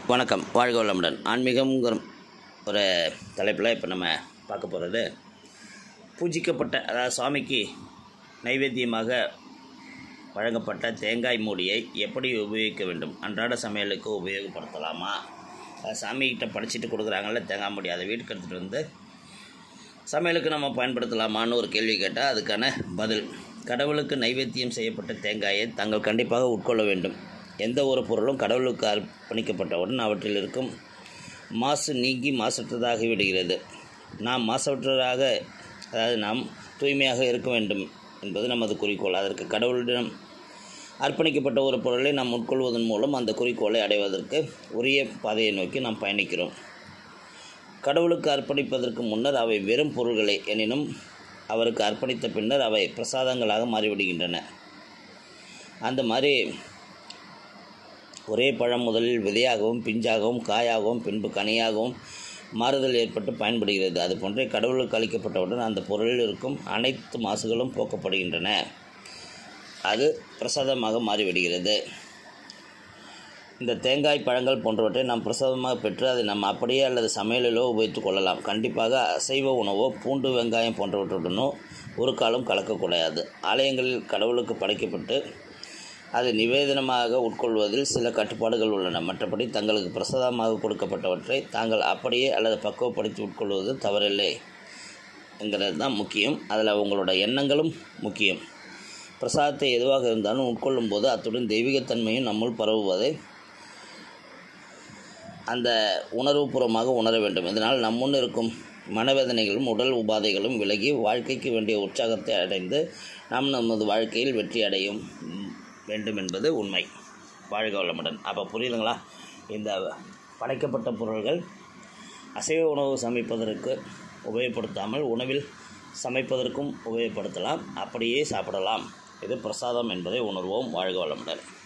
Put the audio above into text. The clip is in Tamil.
வணக்கம் வாழ்க வளமுடன் ஆன்மீகம்ங்கிற ஒரு தலைப்பில் இப்போ நம்ம பார்க்க போகிறது பூஜிக்கப்பட்ட அதாவது சுவாமிக்கு நைவேத்தியமாக வழங்கப்பட்ட தேங்காய் மூடியை எப்படி உபயோகிக்க வேண்டும் அன்றாட சமையலுக்கு உபயோகப்படுத்தலாமா அது சாமிகிட்ட படைச்சிட்டு கொடுக்குறாங்கல்ல தேங்காய் மூடி அதை வீட்டுக்கு எடுத்துகிட்டு வந்து சமையலுக்கு நம்ம பயன்படுத்தலாமான்னு ஒரு கேள்வி கேட்டால் அதுக்கான பதில் கடவுளுக்கு நைவேத்தியம் செய்யப்பட்ட தேங்காயை தாங்கள் கண்டிப்பாக உட்கொள்ள வேண்டும் எந்த ஒரு பொருளும் கடவுளுக்கு அர்ப்பணிக்கப்பட்டவுடன் அவற்றில் இருக்கும் மாசு நீங்கி மாசற்றதாகி விடுகிறது நாம் மாசற்றதாக அதாவது நாம் தூய்மையாக இருக்க வேண்டும் என்பது நமது குறிக்கோள் அதற்கு கடவுளிடம் அர்ப்பணிக்கப்பட்ட ஒரு பொருளை நாம் உட்கொள்வதன் மூலம் அந்த குறிக்கோளை அடைவதற்கு உரிய பாதையை நோக்கி நாம் பயணிக்கிறோம் கடவுளுக்கு அர்ப்பணிப்பதற்கு முன்னர் அவை வெறும் பொருள்களே எனினும் அவருக்கு அர்ப்பணித்த பின்னர் அவை பிரசாதங்களாக மாறிவிடுகின்றன அந்த மாதிரி ஒரே பழம் முதலில் விதையாகவும் பிஞ்சாகவும் காயாகவும் பின்பு கனியாகவும் மாறுதல் ஏற்பட்டு பயன்படுகிறது அதுபோன்றே கடவுளுக்கு அளிக்கப்பட்டவுடன் அந்த பொருளில் இருக்கும் அனைத்து மாசுகளும் போக்கப்படுகின்றன அது பிரசாதமாக மாறிவிடுகிறது இந்த தேங்காய் பழங்கள் போன்றவற்றை நாம் பிரசாதமாக பெற்று அதை நாம் அப்படியே அல்லது சமையலிலோ உபயோகித்துக் கொள்ளலாம் கண்டிப்பாக அசைவ உணவோ பூண்டு வெங்காயம் போன்றவற்றுடனோ ஒரு காலம் கலக்கக்கூடாது ஆலயங்களில் கடவுளுக்கு படைக்கப்பட்டு அதை நிவேதனமாக உட்கொள்வதில் சில கட்டுப்பாடுகள் உள்ளன மற்றபடி தங்களுக்கு பிரசாதமாக கொடுக்கப்பட்டவற்றை தாங்கள் அப்படியே அல்லது பக்குவப்படுத்தி உட்கொள்வது தவறில்லை என்கிறது தான் முக்கியம் அதில் உங்களோட எண்ணங்களும் முக்கியம் பிரசாதத்தை எதுவாக இருந்தாலும் உட்கொள்ளும் போது அத்துடன் தெய்வீகத்தன்மையும் நம்முள் பரவுவதை அந்த உணர்வுபூர்வமாக உணர வேண்டும் இதனால் நம்முன் இருக்கும் மனவேதனைகளும் உடல் உபாதைகளும் விலகி வாழ்க்கைக்கு வேண்டிய உற்சாகத்தை அடைந்து நாம் நமது வாழ்க்கையில் வெற்றி அடையும் வேண்டும் என்பது உண்மை வாழ்க வளமுடன் அப்போ புரியுதுங்களா இந்த படைக்கப்பட்ட பொருள்கள் அசைவ உணவு சமைப்பதற்கு உபயோகப்படுத்தாமல் உணவில் சமைப்பதற்கும் உபயோகப்படுத்தலாம் அப்படியே சாப்பிடலாம் இது பிரசாதம் என்பதை உணர்வோம் வாழ்க வளமுடன்